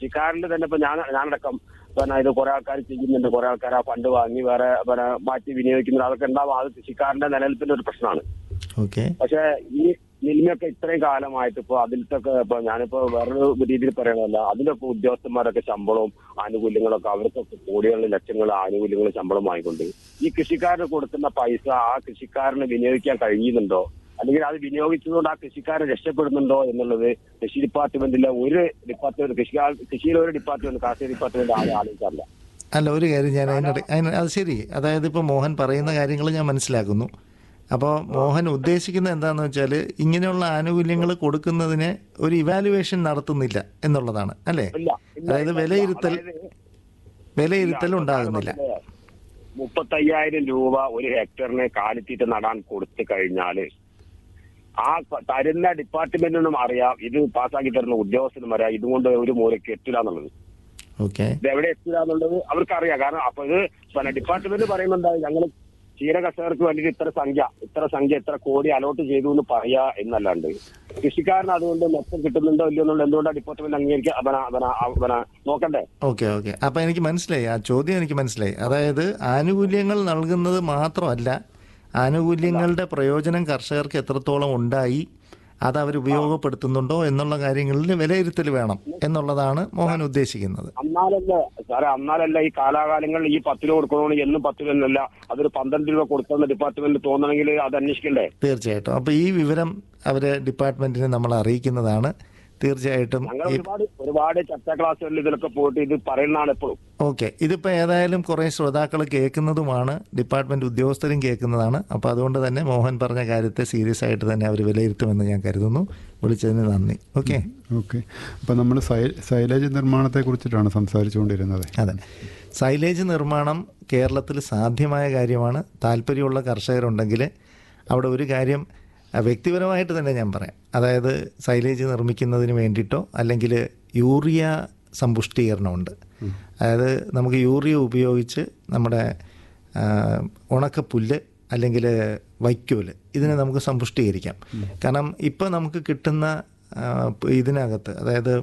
കൃഷിക്കാരന്റെ തന്നെ ഇപ്പൊ ഞാൻ ഞാനടക്കം പിന്നെ ഇത് കുറെ ആൾക്കാർ ചെയ്യുന്നുണ്ട് കുറെ ആൾക്കാർ ആ ഫണ്ട് വാങ്ങി വേറെ പിന്നെ മാറ്റി വിനിയോഗിക്കുന്നുണ്ട് അതൊക്കെ ഉണ്ടാവും അത് കൃഷിക്കാരന്റെ നിലനിൽപ്പിന്റെ ഒരു പ്രശ്നമാണ് ഓക്കെ പക്ഷെ ഈ നിലിമയൊക്കെ ഇത്രയും കാലമായിട്ട് ഇപ്പൊ അതിലത്തെ ഇപ്പൊ ഞാനിപ്പോ വേറൊരു രീതിയിൽ പറയണമല്ല അതിലൊക്കെ ഉദ്യോഗസ്ഥന്മാരൊക്കെ ശമ്പളവും ആനുകൂല്യങ്ങളൊക്കെ അവർക്കൊക്കെ കോടികളിൽ ലക്ഷങ്ങൾ ആനുകൂല്യങ്ങളും ശമ്പളം വാങ്ങിക്കൊണ്ട് ഈ കൃഷിക്കാരന് കൊടുക്കുന്ന പൈസ ആ കൃഷിക്കാരന് വിനിയോഗിക്കാൻ കഴിയുന്നുണ്ടോ അല്ലെങ്കിൽ അത് വിനിയോഗിച്ചതുകൊണ്ട് ആ കൃഷിക്കാരൻ രക്ഷപ്പെടുന്നുണ്ടോ എന്നുള്ളത് കൃഷി ഡിപ്പാർട്ട്മെന്റിലെ ഒരു ഡിപ്പാർട്ട്മെന്റ് കൃഷി കൃഷിയിലെ ഒരു ഡിപ്പാർട്ട്മെന്റ് കാർഷിക ഡിപ്പാർട്ട്മെന്റ് ആരും ആലോചിക്കാറില്ല അല്ല ഒരു കാര്യം ഞാൻ അതിനിടെ അതിന് അത് ശരി അതായത് ഇപ്പോൾ മോഹൻ പറയുന്ന കാര്യങ്ങൾ ഞാൻ മനസ്സിലാക്കുന്നു അപ്പോൾ മോഹൻ ഉദ്ദേശിക്കുന്നത് എന്താണെന്ന് വെച്ചാൽ ഇങ്ങനെയുള്ള ആനുകൂല്യങ്ങൾ കൊടുക്കുന്നതിന് ഒരു ഇവാലുവേഷൻ നടത്തുന്നില്ല എന്നുള്ളതാണ് അല്ലേ ഇല്ല ഇല്ല, അതായത് ഇല്ല, വിലയിരുത്തൽ അതായത് വിലയിരുത്തൽ ഉണ്ടാകുന്നില്ല മുപ്പത്തയ്യായിരം രൂപ ഒരു ഹെക്ടറിന് കാലിത്തീറ്റ നടാൻ കൊടുത്തു കഴിഞ്ഞാല് ആ പ- തരുന്ന ഡിപ്പാർട്ട്മെന്റിനും അറിയാം ഇത് പാസ്സാക്കി തരുന്ന ഉദ്യോഗസ്ഥനും അറിയാം ഇതുകൊണ്ട് ഒരു മൂലയ്ക്ക് എത്തില്ല എന്നുള്ളത് ഓക്കെ ഇത് എവിടെ എത്തില്ല എന്നുള്ളത് അവർക്കറിയാം കാരണം അപ്പൊ ഇത് പിന്നെ ഡിപ്പാർട്ട്മെന്റ് പറയുന്നുണ്ട് ഞങ്ങൾ ക്ഷീര കർഷകർക്ക് വേണ്ടിയിട്ട് ഇത്ര സംഖ്യ ഇത്ര സംഖ്യ ഇത്ര കോടി അലോട്ട് ചെയ്തു എന്ന് പറയാ എന്നല്ലാണ്ട് കൃഷിക്കാരന് അതുകൊണ്ട് മെച്ചം കിട്ടുന്നുണ്ടോ ഇല്ലയോ എന്നുള്ളത് എന്തുകൊണ്ടാണ് ഡിപ്പാർട്ട്മെന്റ് അംഗീകരിക്കുക അവന അവന അവന നോക്കണ്ടേ ഓക്കെ ഓക്കെ അപ്പം എനിക്ക് മനസ്സിലായി ആ ചോദ്യം എനിക്ക് മനസ്സിലായി അതായത് ആനുകൂല്യങ്ങൾ നൽകുന്നത് മാത്രമല്ല ആനുകൂല്യങ്ങളുടെ പ്രയോജനം കർഷകർക്ക് എത്രത്തോളം ഉണ്ടായി അത് അവർ ഉപയോഗപ്പെടുത്തുന്നുണ്ടോ എന്നുള്ള കാര്യങ്ങളിൽ വിലയിരുത്തൽ വേണം എന്നുള്ളതാണ് മോഹൻ ഉദ്ദേശിക്കുന്നത് അന്നാലല്ല സാറേ അന്നാലല്ല ഈ കാലാകാലങ്ങളിൽ ഈ പത്ത് രൂപ കൊടുക്കണമെന്ന് എന്നും പത്ത് രൂപ എന്നല്ല അതൊരു പന്ത്രണ്ട് രൂപ കൊടുക്കുന്ന ഡിപ്പാർട്ട്മെന്റ് തോന്നണമെങ്കിൽ അത് അന്വേഷിക്കണ്ടേ തീർച്ചയായിട്ടും അപ്പോൾ ഈ വിവരം അവർ ഡിപ്പാർട്ട്മെന്റിനെ നമ്മൾ അറിയിക്കുന്നതാണ് തീർച്ചയായിട്ടും ഞങ്ങൾ ഈ ഒരുപാട് ഒരുപാട് ചർച്ചാ ക്ലാസ്സുകളിൽ ഇതിലൊക്കെ പോയിട്ട് ഇത് പറയുന്നതാണ് എപ്പോഴും ഓക്കെ ഇതിപ്പോൾ ഏതായാലും കുറേ ശ്രോതാക്കൾ കേൾക്കുന്നതുമാണ് ഡിപ്പാർട്ട്മെന്റ് ഉദ്യോഗസ്ഥരും കേൾക്കുന്നതാണ് അപ്പോൾ അതുകൊണ്ട് തന്നെ മോഹൻ പറഞ്ഞ കാര്യത്തെ സീരിയസ് ആയിട്ട് തന്നെ അവർ വിലയിരുത്തുമെന്ന് ഞാൻ കരുതുന്നു വിളിച്ചതിന് നന്ദി ഓക്കെ ഓക്കെ അപ്പോൾ നമ്മൾ സൈ സൈലേജ് നിർമ്മാണത്തെ കുറിച്ചിട്ടാണ് സംസാരിച്ചുകൊണ്ടിരുന്നത് അതെ സൈലേജ് നിർമ്മാണം കേരളത്തിൽ സാധ്യമായ കാര്യമാണ് താല്പര്യമുള്ള കർഷകരുണ്ടെങ്കിൽ അവിടെ ഒരു കാര്യം അഹ് വ്യക്തിപരമായിട്ട് തന്നെ ഞാൻ പറയാം അതായത് സൈലേജ് നിർമ്മിക്കുന്നതിന് വേണ്ടിയിട്ടോ അല്ലെങ്കിൽ യൂറിയ സമ്പുഷ്ടീകരണമുണ്ട് അതായത് നമുക്ക് യൂറിയ ഉപയോഗിച്ച് നമ്മുടെ ആ, ഉണക്കപ്പുല്ല് അല്ലെങ്കിൽ വൈക്കോല് ഇതിനെ നമുക്ക് സമ്പുഷ്ടീകരിക്കാം കാരണം ഇപ്പോൾ നമുക്ക് കിട്ടുന്ന ആ, ഇതിനകത്ത് അതായത്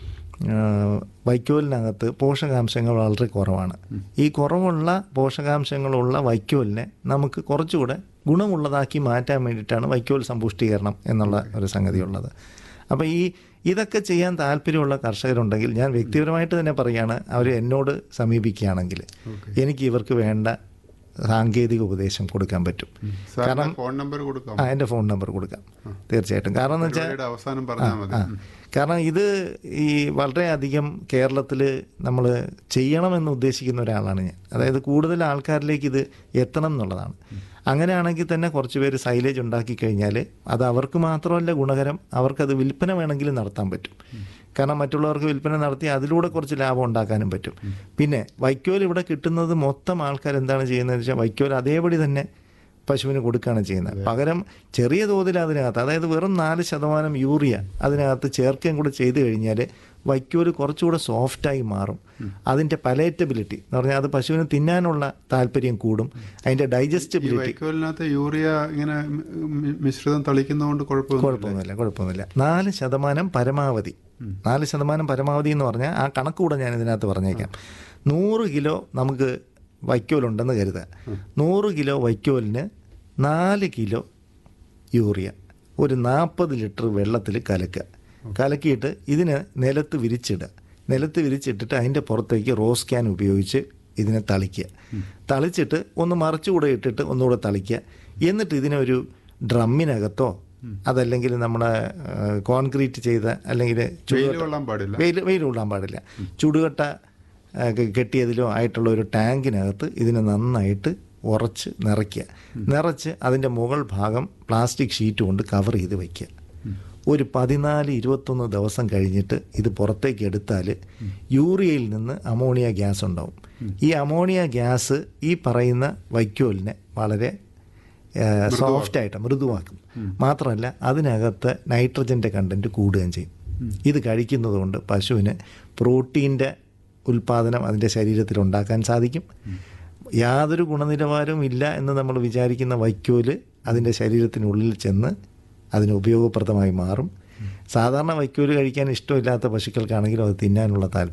ആ, വൈക്കോലിനകത്ത് പോഷകാംശങ്ങൾ വളരെ കുറവാണ് ഈ കുറവുള്ള പോഷകാംശങ്ങളുള്ള വൈക്കോലിനെ നമുക്ക് കുറച്ചുകൂടെ ഗുണമുള്ളതാക്കി മാറ്റാൻ വേണ്ടിയിട്ടാണ് വൈക്കോൽ സമ്പുഷ്ടീകരണം എന്നുള്ള ഒരു സംഗതി ഉള്ളത് അപ്പോൾ ഈ ഇതൊക്കെ ചെയ്യാൻ താല്പര്യമുള്ള കർഷകരുണ്ടെങ്കിൽ ഞാൻ വ്യക്തിപരമായിട്ട് തന്നെ പറയുകയാണ് അവർ എന്നോട് സമീപിക്കുകയാണെങ്കിൽ എനിക്ക് ഇവർക്ക് വേണ്ട സാങ്കേതിക ഉപദേശം കൊടുക്കാൻ പറ്റും സാറിന്റെ ഫോൺ നമ്പർ കൊടുക്കാം ആ എൻ്റെ ഫോൺ നമ്പർ കൊടുക്കാം തീർച്ചയായിട്ടും കാരണം എന്ന് വെച്ചാൽ പരിപാടിയുടെ അവസാനം പറഞ്ഞാൽ മതി ആ കാരണം ഇത് ഈ വളരെയധികം കേരളത്തിൽ നമ്മൾ ചെയ്യണമെന്ന് ഉദ്ദേശിക്കുന്ന ഒരാളാണ് ഞാൻ അതായത് കൂടുതൽ ആൾക്കാരിലേക്ക് ഇത് എത്തണം എന്നുള്ളതാണ് അങ്ങനെയാണെങ്കിൽ തന്നെ കുറച്ച് പേര് സൈലേജ് ഉണ്ടാക്കി കഴിഞ്ഞാൽ അത് അവർക്ക് മാത്രമല്ല ഗുണകരം അവർക്കത് വിൽപ്പന വേണമെങ്കിലും നടത്താൻ പറ്റും കാരണം മറ്റുള്ളവർക്ക് വിൽപ്പന നടത്തി അതിലൂടെ കുറച്ച് ലാഭം ഉണ്ടാക്കാനും പറ്റും പിന്നെ വൈക്കോൽ ഇവിടെ കിട്ടുന്നത് മൊത്തം ആൾക്കാർ എന്താണ് ചെയ്യുന്നതെന്ന് വെച്ചാൽ വൈക്കോൽ അതേപടി തന്നെ പശുവിന് കൊടുക്കുകയാണ് ചെയ്യുന്നത് പകരം ചെറിയ തോതിൽ അതിനകത്ത് അതായത് വെറും നാല് ശതമാനം യൂറിയ അതിനകത്ത് ചേർക്കുകയും കൂടെ ചെയ്തു കഴിഞ്ഞാൽ വൈക്കോല് കുറച്ചുകൂടെ സോഫ്റ്റായി മാറും അതിൻ്റെ പലേറ്റബിലിറ്റി എന്ന് പറഞ്ഞാൽ അത് പശുവിന് തിന്നാനുള്ള താല്പര്യം കൂടും അതിൻ്റെ ഈ ഡൈജസ്റ്റബിലിറ്റി വൈക്കോലിനകത്ത് യൂറിയ ഇങ്ങനെ മി- മിശ്രിതം തളിക്കുന്നതുകൊണ്ട് കുഴപ്പമൊന്നും കുഴപ്പമൊന്നുമില്ല കുഴപ്പമൊന്നുമില്ല നാല് ശതമാനം പരമാവധി നാല് ശതമാനം പരമാവധി എന്ന് പറഞ്ഞാൽ ആ കണക്ക് കൂടെ ഞാൻ ഇതിനകത്ത് പറഞ്ഞേക്കാം നൂറ് കിലോ നമുക്ക് വൈക്കോലുണ്ടെന്ന് കരുതുക നൂറ് കിലോ വൈക്കോലിന് നാല് കിലോ യൂറിയ ഒരു നാൽപ്പത് ലിറ്റർ വെള്ളത്തിൽ കലക്കുക കലക്കിയിട്ട് ഇതിനെ നിലത്ത് വിരിച്ചിടുക നിലത്ത് വിരിച്ചിട്ടിട്ട് അതിൻ്റെ പുറത്തേക്ക് റോസ് ക്യാൻ ഉപയോഗിച്ച് ഇതിനെ തളിക്കുക തളിച്ചിട്ട് ഒന്ന് മറച്ചുകൂടെ ഇട്ടിട്ട് ഒന്നുകൂടെ തളിക്കുക എന്നിട്ട് ഇതിനെ ഒരു ഡ്രമ്മിനകത്തോ അതല്ലെങ്കിൽ നമ്മുടെ ആ, കോൺക്രീറ്റ് ചെയ്ത അല്ലെങ്കിൽ വെയിൽ കൊള്ളാൻ പാടില്ല വെയിൽ വെയിൽ കൊള്ളാൻ പാടില്ല ചുടുകട്ട ആ, കെ- കെട്ടിയതിലോ ആയിട്ടുള്ള ഒരു ടാങ്കിനകത്ത് ഇതിനെ നന്നായിട്ട് ഉറച്ച് നിറയ്ക്കുക നിറച്ച് അതിൻ്റെ മുകൾ ഭാഗം പ്ലാസ്റ്റിക് ഷീറ്റ് കൊണ്ട് കവർ ചെയ്ത് വയ്ക്കുക ഒരു പതിനാല് ഇരുപത്തൊന്ന് ദിവസം കഴിഞ്ഞിട്ട് ഇത് പുറത്തേക്ക് എടുത്താൽ യൂറിയയിൽ നിന്ന് അമോണിയ ഗ്യാസ് ഉണ്ടാവും ഈ അമോണിയ ഗ്യാസ് ഈ പറയുന്ന വൈക്കോലിനെ വളരെ സോഫ്റ്റ് ആയിട്ട് മൃദുവാക്കും മാത്രമല്ല അതിനകത്ത് നൈട്രജൻ്റെ കണ്ടന്റ് കൂടുകയും ചെയ്യും ഇത് കഴിക്കുന്നത് കൊണ്ട് പശുവിന് പ്രോട്ടീൻ്റെ ഉൽപ്പാദനം അതിൻ്റെ ശരീരത്തിൽ ഉണ്ടാക്കാൻ സാധിക്കും യാതൊരു ഗുണനിലവാരവും ഇല്ല എന്ന് നമ്മൾ വിചാരിക്കുന്ന വൈക്കോല് അതിൻ്റെ ശരീരത്തിനുള്ളിൽ ചെന്ന് അതിന് ഉപയോഗപ്രദമായി മാറും സാധാരണ വൈക്കോല് കഴിക്കാൻ ഇഷ്ടമില്ലാത്ത പശുക്കൾക്കാണെങ്കിലും അത് തിന്നാനുള്ള താല്പര്യം